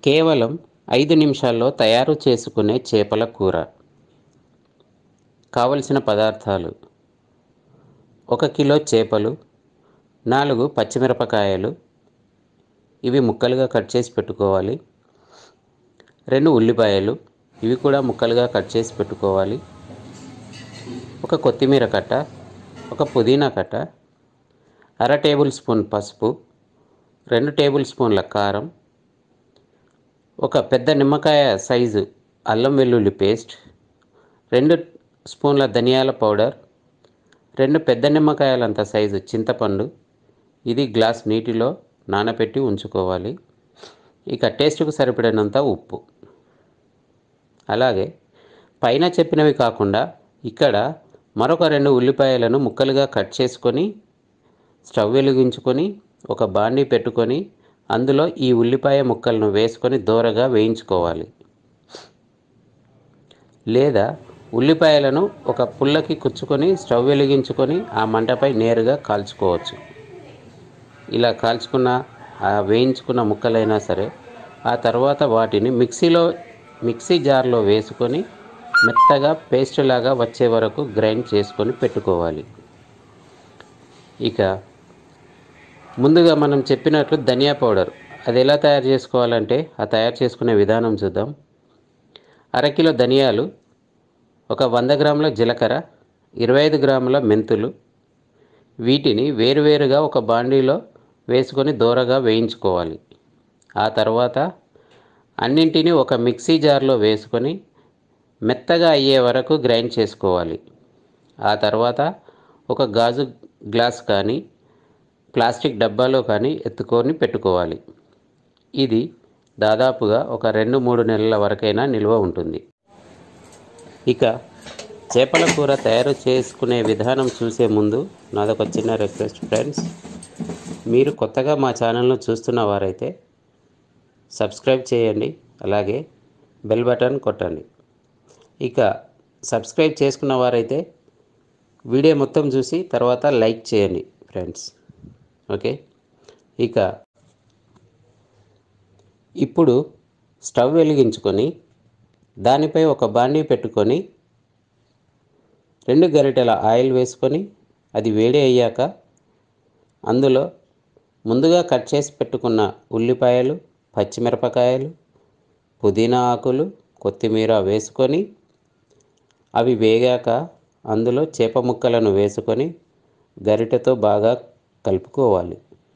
కేవలం ఐదు నిమిషాల్లో తయారు చేసుకునే చేపల కూర కావలసిన పదార్థాలు ఒక కిలో చేపలు నాలుగు పచ్చిమిరపకాయలు ఇవి ముక్కలుగా కట్ చేసి పెట్టుకోవాలి రెండు ఉల్లిపాయలు ఇవి కూడా ముక్కలుగా కట్ చేసి పెట్టుకోవాలి ఒక కొత్తిమీర కట్ట ఒక పుదీనా కట్ట అర టేబుల్ స్పూన్ పసుపు రెండు టేబుల్ స్పూన్ల కారం ఒక పెద్ద నిమ్మకాయ సైజు అల్లం వెల్లుల్లి పేస్ట్ రెండు స్పూన్ల ధనియాల పౌడర్ రెండు పెద్ద నిమ్మకాయలంత సైజు చింతపండు ఇది గ్లాస్ నీటిలో నానబెట్టి ఉంచుకోవాలి ఇక టేస్ట్కు సరిపడినంత ఉప్పు అలాగే పైన చెప్పినవి కాకుండా ఇక్కడ మరొక రెండు ఉల్లిపాయలను ముక్కలుగా కట్ చేసుకొని స్టవ్ వెలిగించుకొని ఒక బాండీ పెట్టుకొని అందులో ఈ ఉల్లిపాయ ముక్కలను వేసుకొని దోరగా వేయించుకోవాలి లేదా ఉల్లిపాయలను ఒక పుల్లకి కుచ్చుకొని స్టవ్ వెలిగించుకొని ఆ మంటపై నేరుగా కాల్చుకోవచ్చు ఇలా కాల్చుకున్న ఆ వేయించుకున్న ముక్కలైనా సరే ఆ తర్వాత వాటిని మిక్సీలో మిక్సీ జార్లో వేసుకొని మెత్తగా పేస్ట్ లాగా వచ్చే వరకు గ్రైండ్ చేసుకొని పెట్టుకోవాలి ఇక ముందుగా మనం చెప్పినట్లు ధనియా పౌడర్ అది ఎలా తయారు చేసుకోవాలంటే ఆ తయారు చేసుకునే విధానం చూద్దాం అరకిలో ధనియాలు ఒక వంద గ్రాముల జీలకర్ర ఇరవై ఐదు గ్రాముల మెంతులు వీటిని వేరువేరుగా ఒక బాండీలో వేసుకొని దూరగా వేయించుకోవాలి ఆ తర్వాత అన్నింటినీ ఒక మిక్సీ జార్లో వేసుకొని మెత్తగా అయ్యే వరకు గ్రైండ్ చేసుకోవాలి ఆ తర్వాత ఒక గాజు గ్లాస్ కానీ ప్లాస్టిక్ డబ్బాలో కానీ ఎత్తుకొని పెట్టుకోవాలి ఇది దాదాపుగా ఒక రెండు మూడు నెలల వరకైనా నిల్వ ఉంటుంది ఇక చేపల కూర తయారు చేసుకునే విధానం చూసే ముందు నాదొక చిన్న రిక్వెస్ట్ ఫ్రెండ్స్ మీరు కొత్తగా మా ఛానల్ను చూస్తున్న వారైతే సబ్స్క్రైబ్ చేయండి అలాగే బెల్ బటన్ కొట్టండి ఇక సబ్స్క్రైబ్ చేసుకున్న వారైతే వీడియో మొత్తం చూసి తర్వాత లైక్ చేయండి ఫ్రెండ్స్ ఓకే ఇక ఇప్పుడు స్టవ్ వెలిగించుకొని దానిపై ఒక బాండీ పెట్టుకొని రెండు గరిటెల ఆయిల్ వేసుకొని అది వేడి అయ్యాక అందులో ముందుగా కట్ చేసి పెట్టుకున్న ఉల్లిపాయలు పచ్చిమిరపకాయలు పుదీనా ఆకులు కొత్తిమీర వేసుకొని అవి వేగాక అందులో చేప ముక్కలను వేసుకొని గరిటెతో బాగా కలుపుకోవాలి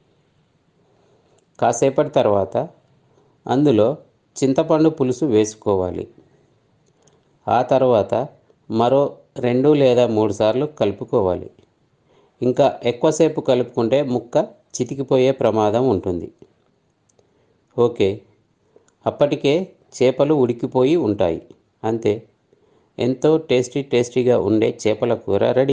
కాసేపటి తర్వాత అందులో చింతపండు పులుసు వేసుకోవాలి ఆ తర్వాత మరో రెండు లేదా మూడు సార్లు కలుపుకోవాలి ఇంకా ఎక్కువసేపు కలుపుకుంటే ముక్క చితికిపోయే ప్రమాదం ఉంటుంది ఓకే అప్పటికే చేపలు ఉడికిపోయి ఉంటాయి అంతే ఎంతో టేస్టీ టేస్టీగా ఉండే చేపల కూర రెడీ